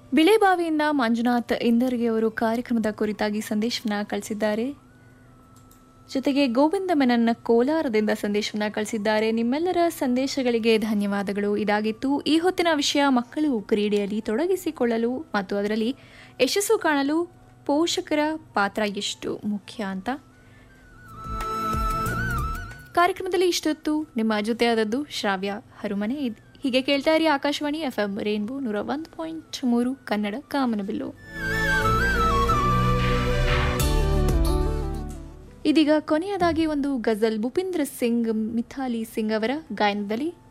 ಬಿಳೆಬಾವಿಯಿಂದ ಮಂಜುನಾಥ್ ಇಂದರ್ಗೆ ಅವರು ಕಾರ್ಯಕ್ರಮದ ಕುರಿತಾಗಿ ಸಂದೇಶವನ್ನ ಕಳಿಸಿದ್ದಾರೆ ಜೊತೆಗೆ ಗೋವಿಂದ ಮೆನನ್ ಕೋಲಾರದಿಂದ ಸಂದೇಶವನ್ನ ಕಳಿಸಿದ್ದಾರೆ ನಿಮ್ಮೆಲ್ಲರ ಸಂದೇಶಗಳಿಗೆ ಧನ್ಯವಾದಗಳು ಇದಾಗಿತ್ತು ಈ ಹೊತ್ತಿನ ವಿಷಯ ಮಕ್ಕಳು ಕ್ರೀಡೆಯಲ್ಲಿ ತೊಡಗಿಸಿಕೊಳ್ಳಲು ಮತ್ತು ಅದರಲ್ಲಿ ಯಶಸ್ಸು ಕಾಣಲು ಪೋಷಕರ ಪಾತ್ರ ಎಷ್ಟು ಮುಖ್ಯ ಅಂತ ಕಾರ್ಯಕ್ರಮದಲ್ಲಿ ಇಷ್ಟೊತ್ತು ನಿಮ್ಮ ಜೊತೆ ಆದದ್ದು ಶ್ರಾವ್ಯ ಹರುಮನೆ ಇದ್- ಹೀಗೆ ಕೇಳ್ತಾ ಇರಿ ಆಕಾಶವಾಣಿ ಎಫ್ ಎಂ ರೇನ್ಬೋ ನೂರ ಒಂದು ಪಾಯಿಂಟ್ ಮೂರು ಕನ್ನಡ ಕಾಮನಬಿಲ್ಲು ಇದೀಗ ಕೊನೆಯದಾಗಿ ಒಂದು ಗಜಲ್ ಭೂಪಿಂದ್ರ ಸಿಂಗ್ ಮಿಥಾಲಿ ಸಿಂಗ್ ಅವರ ಗಾಯನದಲ್ಲಿ